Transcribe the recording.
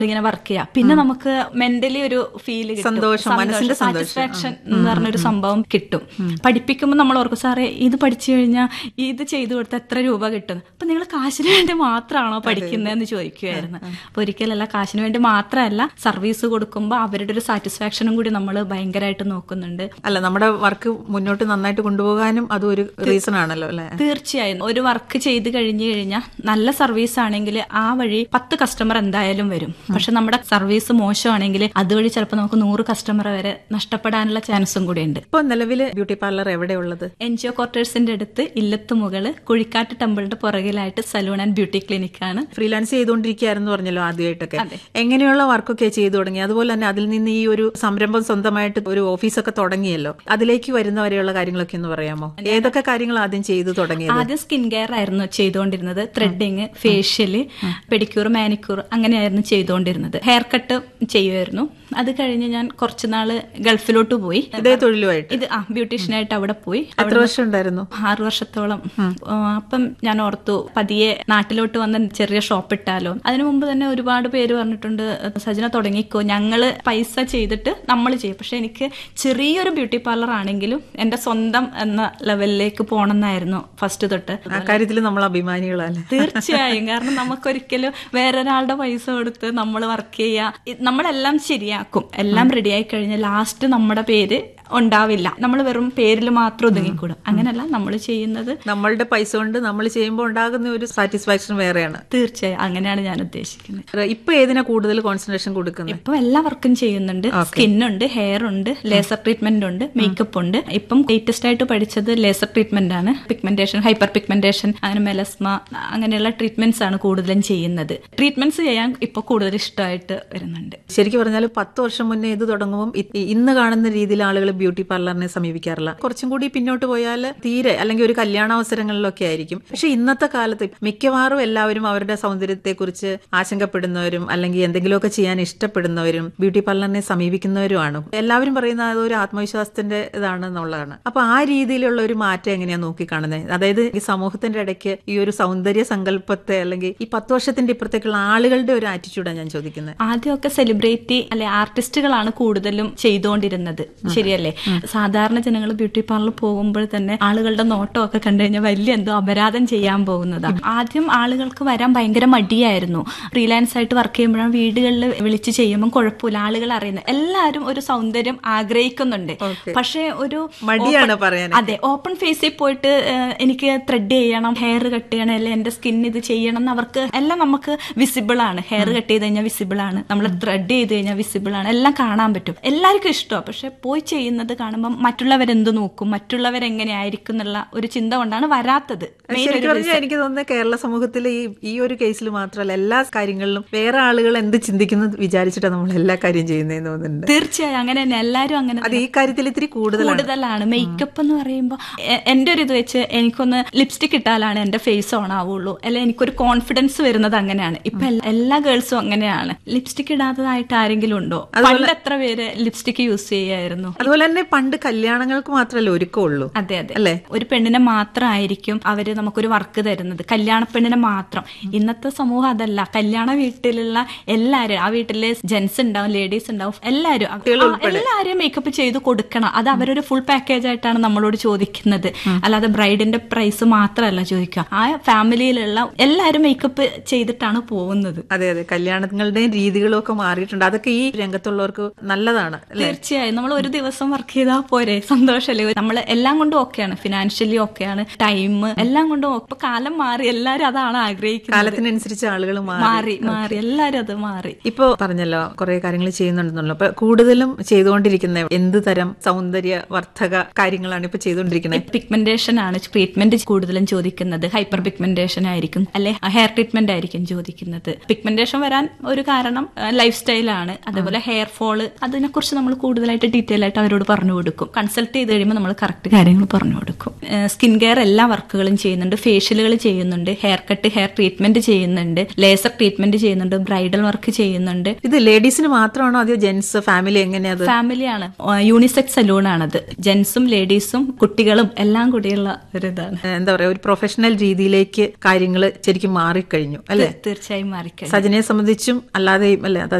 ഇങ്ങനെ വർക്ക് ചെയ്യാം പിന്നെ നമുക്ക് മെന്റലി ഒരു ഫീല് സന്തോഷം, മനസ്സിന്റെ സന്തോഷം. സാറ്റിസ്ഫാക്ഷൻ എന്ന് പറഞ്ഞൊരു സംഭവം കിട്ടും പഠിപ്പിക്കുമ്പോൾ നമ്മൾ ഓർക്കും സാറേ ഇത് പഠിച്ചു കഴിഞ്ഞാൽ ഇത് ചെയ്തു കൊടുത്താൽ എത്ര രൂപ കിട്ടും അപ്പൊ നിങ്ങൾ കാശിന് വേണ്ടി മാത്രമാണോ പഠിക്കുന്നതെന്ന് ചോദിക്കുമായിരുന്നു അപ്പൊ ഒരിക്കലല്ല കാശിന് വേണ്ടി മാത്രമല്ല സർവീസ് കൊടുക്കുമ്പോൾ അവരുടെ ഒരു സാറ്റിസ്ഫാക്ഷനും കൂടി നമ്മൾ ഭയങ്കരമായിട്ട് നോക്കുന്നുണ്ട് അല്ല നമ്മുടെ വർക്ക് മുന്നോട്ട് നന്നായിട്ട് കൊണ്ടുപോകാനും അതും ഒരു റീസൺ ആണല്ലോ അല്ലെ തീർച്ചയായും ഒരു വർക്ക് ചെയ്ത് കഴിഞ്ഞു കഴിഞ്ഞാൽ നല്ല സർവീസ് ആണെങ്കിൽ ആ വഴി പത്ത് കസ്റ്റമർ എന്തായാലും വരും പക്ഷെ നമ്മുടെ സർവീസ് മോശമാണെങ്കിൽ അതുവഴി ചിലപ്പോൾ നമുക്ക് നൂറ് കസ്റ്റമർ വരെ നഷ്ടപ്പെടാനുള്ള ചാൻസും കൂടി ഉണ്ട് ഇപ്പൊ നിലവില് ബ്യൂട്ടി പാർലർ എവിടെയുള്ളത് എൻ ജി ഒ ക്വാർട്ടേഴ്സിന്റെ അടുത്ത് ഇല്ലത്തുമുകള് കുഴിക്കാട്ട് ടെമ്പിളിന്റെ പുറകിലായിട്ട് സലൂൺ ആൻഡ് ബ്യൂട്ടി ക്ലിനിക് ആണ് ഫ്രീലാൻസ് ചെയ്തുകൊണ്ടിരിക്കുകയായിരുന്നു പറഞ്ഞല്ലോ ആദ്യമായിട്ടൊക്കെ എങ്ങനെയുള്ള വർക്കൊക്കെ ചെയ്തു തുടങ്ങി അതുപോലെ തന്നെ അതിൽ നിന്ന് ഈ ഒരു സംരംഭം സ്വന്തമായിട്ട് ഒരു ഓഫീസൊക്കെ തുടങ്ങിയല്ലോ അതിലേക്ക് വരുന്നവരെയുള്ള കാര്യങ്ങളൊക്കെ ഒന്ന് പറയാമോ ഏതൊക്കെ കാര്യങ്ങൾ ആദ്യം ചെയ്തു തുടങ്ങിയത് ആദ്യം സ്കിൻ കെയർ ആയിരുന്നു ചെയ്തുകൊണ്ടിരുന്നത് ത്രെഡിങ് ഫേഷ്യല് പെഡിക്യൂർ മാനിക്യൂർ അങ്ങനെയായിരുന്നു ചെയ്തുകൊണ്ടിരുന്നത് ഹെയർ കട്ട് ചെയ്യുമായിരുന്നു അത് കഴിഞ്ഞ് ഞാൻ കുറച്ച് നാള് ഗൾഫിലോട്ട് പോയി ഇതേ തൊഴിലുമായിട്ട് ഇത് ആ ബ്യൂട്ടീഷ്യനായിട്ട് അവിടെ പോയി എത്ര വർഷം ഉണ്ടായിരുന്നു ആറു വർഷത്തോളം ആ, അപ്പം ഞാൻ ഓർത്തു പതിയെ നാട്ടിലോട്ട് വന്ന് ചെറിയ ഷോപ്പ് ഇട്ടാലോ അതിനു മുമ്പ് തന്നെ ഒരുപാട് പേര് പറഞ്ഞിട്ടുണ്ട് സജന തുടങ്ങിക്കോ ഞങ്ങള് പൈസ ചെയ്തിട്ട് നമ്മൾ ചെയ്യും പക്ഷെ എനിക്ക് ചെറിയൊരു ബ്യൂട്ടി പാർലർ ആണെങ്കിലും എന്റെ സ്വന്തം എന്ന ലെവലിലേക്ക് പോകണമെന്നായിരുന്നു ഫസ്റ്റ് തൊട്ട് ആ കാര്യത്തിൽ നമ്മൾ അഭിമാനികളല്ലേ തീർച്ചയായും കാരണം നമുക്കൊരിക്കലും വേറൊരാളുടെ പൈസ കൊടുത്ത് നമ്മൾ വർക്ക് ചെയ്യുക നമ്മളെല്ലാം ശരിയാക്കും എല്ലാം റെഡി ആയി കഴിഞ്ഞാൽ ലാസ്റ്റ് നമ്മുടെ പേര് ഉണ്ടാവില്ല നമ്മൾ വെറും പേരിൽ മാത്രം ഒതുങ്ങിക്കൂടും അങ്ങനല്ല നമ്മൾ ചെയ്യുന്നത് നമ്മളുടെ പൈസ കൊണ്ട് നമ്മൾ ചെയ്യുമ്പോൾ ഉണ്ടാകുന്ന ഒരു സാറ്റിസ്ഫാക്ഷൻ വേറെയാണ് തീർച്ചയായും അങ്ങനെയാണ് ഞാൻ ഉദ്ദേശിക്കുന്നത് ഇപ്പൊ ഏതിനാ കൂടുതൽ കോൺസെൻട്രേഷൻ കൊടുക്കുന്നത് ഇപ്പം എല്ലാ വർക്കും ചെയ്യുന്നുണ്ട് സ്കിന്നുണ്ട് ഹെയർ ഉണ്ട് ലേസർ ട്രീറ്റ്മെന്റ് ഉണ്ട് മേക്കപ്പ് ഉണ്ട് ഇപ്പം ലേറ്റസ്റ്റ് ആയിട്ട് പഠിച്ചത് ലേസർ ട്രീറ്റ്മെന്റ് ആണ് പിഗ്മെന്റേഷൻ ഹൈപ്പർ പിഗ്മെന്റേഷൻ അങ്ങനെ മെലസ്മ അങ്ങനെയുള്ള ട്രീറ്റ്മെന്റ്സ് ആണ് കൂടുതലും ചെയ്യുന്നത് ട്രീറ്റ്മെന്റ്സ് ചെയ്യാൻ ഇപ്പൊ കൂടുതൽ ഇഷ്ടമായിട്ട് വരുന്നുണ്ട് ശരിക്കും പറഞ്ഞാൽ പത്ത് വർഷം മുന്നേ ഇത് തുടങ്ങുമ്പോൾ ഇ- ഇന്ന് കാണുന്ന രീതിയിൽ ആളുകൾ ബ്യൂട്ടി പാർലറിനെ സമീപിക്കാറില്ല കുറച്ചും കൂടി പിന്നോട്ട് പോയാൽ തീരെ അല്ലെങ്കിൽ ഒരു കല്യാണാവസരങ്ങളിലൊക്കെ ആയിരിക്കും പക്ഷെ ഇന്നത്തെ കാലത്ത് മിക്കവാറും എല്ലാവരും അവരുടെ സൗന്ദര്യത്തെക്കുറിച്ച് ആശങ്കപ്പെടുന്നവരും അല്ലെങ്കിൽ എന്തെങ്കിലുമൊക്കെ ചെയ്യാൻ ഇഷ്ടപ്പെടുന്നവരും ബ്യൂട്ടി പാർലറിനെ സമീപിക്കുന്നവരുമാണ് എല്ലാവരും പറയുന്നത് അതൊരു ആത്മവിശ്വാസത്തിന്റെ ഇതാണ് എന്നുള്ളതാണ് അപ്പൊ ആ രീതിയിലുള്ള ഒരു മാറ്റം എങ്ങനെയാ നോക്കിക്കാണുന്നത് അതായത് ഈ സമൂഹത്തിന്റെ ഇടയ്ക്ക് ഈ ഒരു സൗന്ദര്യ സങ്കല്പത്തെ അല്ലെങ്കിൽ ഈ പത്ത് വർഷത്തിന്റെ ഇപ്പുറത്തേക്കുള്ള ആളുകളുടെ ഒരു ആറ്റിറ്റ്യൂഡാണ് ഞാൻ ചോദിക്കുന്നത് ആദ്യമൊക്കെ സെലിബ്രിറ്റി അല്ലെ ആർട്ടിസ്റ്റുകളാണ് കൂടുതലും ചെയ്തുകൊണ്ടിരുന്നത് ശരിയല്ലേ സാധാരണ ജനങ്ങൾ ബ്യൂട്ടി പാർലർ പോകുമ്പോൾ തന്നെ ആളുകളുടെ നോട്ടമൊക്കെ കണ്ടു കഴിഞ്ഞാൽ വലിയ എന്തോ അപരാധം ചെയ്യാൻ പോകുന്നതാണ് ആദ്യം ആളുകൾക്ക് വരാൻ ഭയങ്കര മടിയായിരുന്നു ഫ്രീലാൻസ് ആയിട്ട് വർക്ക് ചെയ്യുമ്പോഴാണ് വീടുകളിൽ വിളിച്ച് ചെയ്യുമ്പോൾ കുഴപ്പമില്ല ആളുകൾ അറിയുന്നത് എല്ലാവരും ഒരു സൗന്ദര്യം ആഗ്രഹിക്കുന്നുണ്ട് പക്ഷേ ഒരു മടിയാണ് പറയാൻ അതെ ഓപ്പൺ ഫേസിൽ പോയിട്ട് ഏഹ്, എനിക്ക് ത്രെഡ് ചെയ്യണം ഹെയർ കട്ട് ചെയ്യണം അല്ലെങ്കിൽ എന്റെ സ്കിൻ ഇത് ചെയ്യണം എന്ന് അവർക്ക് എല്ലാം നമുക്ക് വിസിബിൾ ആണ് ഹെയർ കട്ട് ചെയ്ത് കഴിഞ്ഞാൽ വിസിബിൾ ആണ് നമ്മൾ ത്രെഡ് ചെയ്ത് കഴിഞ്ഞാൽ വിസിബിൾ ആണ് എല്ലാം കാണാൻ പറ്റും എല്ലാവർക്കും ഇഷ്ടമാണ് പക്ഷെ പോയി ചെയ്യുന്നത് കാണുമ്പോൾ മറ്റുള്ളവരെന്ത് നോക്കും മറ്റുള്ളവരെങ്ങനെ ആയിരിക്കും എന്നുള്ള ഒരു ചിന്ത കൊണ്ടാണ് വരാത്തത് Main ഒരു ശരിക്കും പറഞ്ഞാൽ എനിക്ക് തോന്നുന്നത് കേരള സമൂഹത്തിൽ ഈ ഈ ഒരു കേസിൽ മാത്രമല്ല എല്ലാ കാര്യങ്ങളിലും വേറെ ആളുകൾ എന്ത് ചിന്തിക്കുന്നു വിചാരിച്ചിട്ടാണ് നമ്മൾ എല്ലാ കാര്യം ചെയ്യുന്നതെന്ന് തോന്നുന്നുണ്ട് തീർച്ചയായും അങ്ങനെ തന്നെ എല്ലാവരും അങ്ങനെ അത് ഈ കാര്യത്തിൽ ഇത്തിരി കൂടുതലാണ് കൂടുതലാണ് മേക്കപ്പ് എന്ന് പറയുമ്പോൾ എന്റെ ഒരു ഇത് വെച്ച് എനിക്കൊന്ന് ലിപ്സ്റ്റിക് ഇട്ടാലാണ് എന്റെ ഫേസ് ഓൺ ആവുള്ളൂ അല്ലെ എനിക്കൊരു കോൺഫിഡൻസ് വരുന്നത് അങ്ങനെയാണ് ഇപ്പൊ എല്ലാ- എല്ലാ ഗേൾസും അങ്ങനെയാണ് ലിപ്സ്റ്റിക് ഇടാത്തതായിട്ട് ആരെങ്കിലും ഉണ്ടോ പണ്ട് എത്ര പേര് ലിപ്സ്റ്റിക് യൂസ് ചെയ്യായിരുന്നു അതുപോലെ തന്നെ പണ്ട് കല്യാണങ്ങൾക്ക് മാത്രമല്ല ഒരുക്കമുള്ളൂ അതെ അതെ അല്ലേ ഒരു പെണ്ണിനെ മാത്രമായിരിക്കും അവര് നമുക്കൊരു വർക്ക് തരുന്നത് കല്യാണ പെണ്ണിനെ മാത്രം ഇന്നത്തെ സമൂഹം അതല്ല കല്യാണ വീട്ടിലുള്ള എല്ലാരും ആ വീട്ടിലെ ജെന്റ്സ് ഉണ്ടാവും ലേഡീസ് ഉണ്ടാവും എല്ലാരും ആ, എല്ലാരും മേക്കപ്പ് ചെയ്ത് കൊടുക്കണം അത് അവരൊരു ഫുൾ പാക്കേജ് ആയിട്ടാണ് നമ്മളോട് ചോദിക്കുന്നത് അല്ലാതെ ബ്രൈഡിന്റെ പ്രൈസ് മാത്രമല്ല ചോദിക്കുക ആ ഫാമിലിയിലുള്ള എല്ലാരും മേക്കപ്പ് ചെയ്തിട്ടാണ് പോകുന്നത് അതെ അതെ കല്യാണങ്ങളുടെയും രീതികളും ഒക്കെ മാറിയിട്ടുണ്ട് അതൊക്കെ ഈ രംഗത്തുള്ളവർക്ക് നല്ലതാണ് അല്ലേ തീർച്ചയായും നമ്മൾ ഒരു ദിവസം വർക്ക് ചെയ്താൽ പോരെ സന്തോഷമല്ലേ നമ്മൾ എല്ലാം കൊണ്ടും ഓക്കെയാണ് ഫിനാൻഷ്യലി ഓക്കെയാണ് ടൈം എല്ലാം കൊണ്ടും ഇപ്പൊ കാലം മാറി എല്ലാരും അതാണ് ആഗ്രഹിക്കുന്നത് കാലത്തിനനുസരിച്ച് ആളുകൾ മാറി മാറി മാറി എല്ലാരും അത് മാറി ഇപ്പോ പറഞ്ഞല്ലോ കുറെ കാര്യങ്ങൾ ചെയ്യുന്നുണ്ടെന്നല്ലോ അപ്പൊ കൂടുതലും ചെയ്തുകൊണ്ടിരിക്കുന്ന എന്ത് തരം സൗന്ദര്യ വർദ്ധക കാര്യങ്ങളാണ് ഇപ്പൊ ചെയ്തുകൊണ്ടിരിക്കുന്നത് പിഗ്മെന്റേഷൻ ആണ് ട്രീറ്റ്മെന്റ് കൂടുതലും ചോദിക്കുന്നത് ഹൈപ്പർ പിഗ്മെന്റേഷൻ ആയിരിക്കും അല്ലെ ഹെയർ ട്രീറ്റ്മെന്റ് ആയിരിക്കും ചോദിക്കുന്നത് പിഗ്മെന്റേഷൻ വരാൻ ഒരു കാരണം ലൈഫ് സ്റ്റൈലാണ് അതേപോലെ ഹെയർ ഫോള് അതിനെക്കുറിച്ച് നമ്മൾ കൂടുതലായിട്ട് ഡീറ്റെയിൽ ആയിട്ട് അവരോട് അവരോട് പറഞ്ഞു കൊടുക്കും കൺസൾട്ട് ചെയ്ത് കഴിയുമ്പോൾ നമ്മൾ കറക്റ്റ് കാര്യങ്ങൾ പറഞ്ഞു കൊടുക്കും സ്കിൻ കെയർ എല്ലാ വർക്കുകളും ചെയ്യുന്നുണ്ട് ഫേഷ്യലുകൾ ചെയ്യുന്നുണ്ട് ഹെയർ കട്ട് ഹെയർ ട്രീറ്റ്മെന്റ് ചെയ്യുന്നുണ്ട് ലേസർ ട്രീറ്റ്മെന്റ് ചെയ്യുന്നുണ്ട് ബ്രൈഡൽ വർക്ക് ചെയ്യുന്നുണ്ട് ഇത് ലേഡീസിന് മാത്രമാണോ അതോ ജെന്റ്സ് ഫാമിലി എങ്ങനെയാ അത് ഫാമിലിയാണ് യൂണിസെക്സ് സലൂൺ ആണത് ജെന്റ്സും ലേഡീസും കുട്ടികളും എല്ലാം കൂടിയുള്ള ഒരു ഇതാണ് എന്താ പറയാ ഒരു പ്രൊഫഷണൽ രീതിയിലേക്ക് കാര്യങ്ങൾ ശരിക്കും മാറിക്കഴിഞ്ഞു അല്ലെ തീർച്ചയായും മാറിക്കഴിഞ്ഞു സജനയെ സംബന്ധിച്ചും അല്ലാതെയും അല്ലെ അത്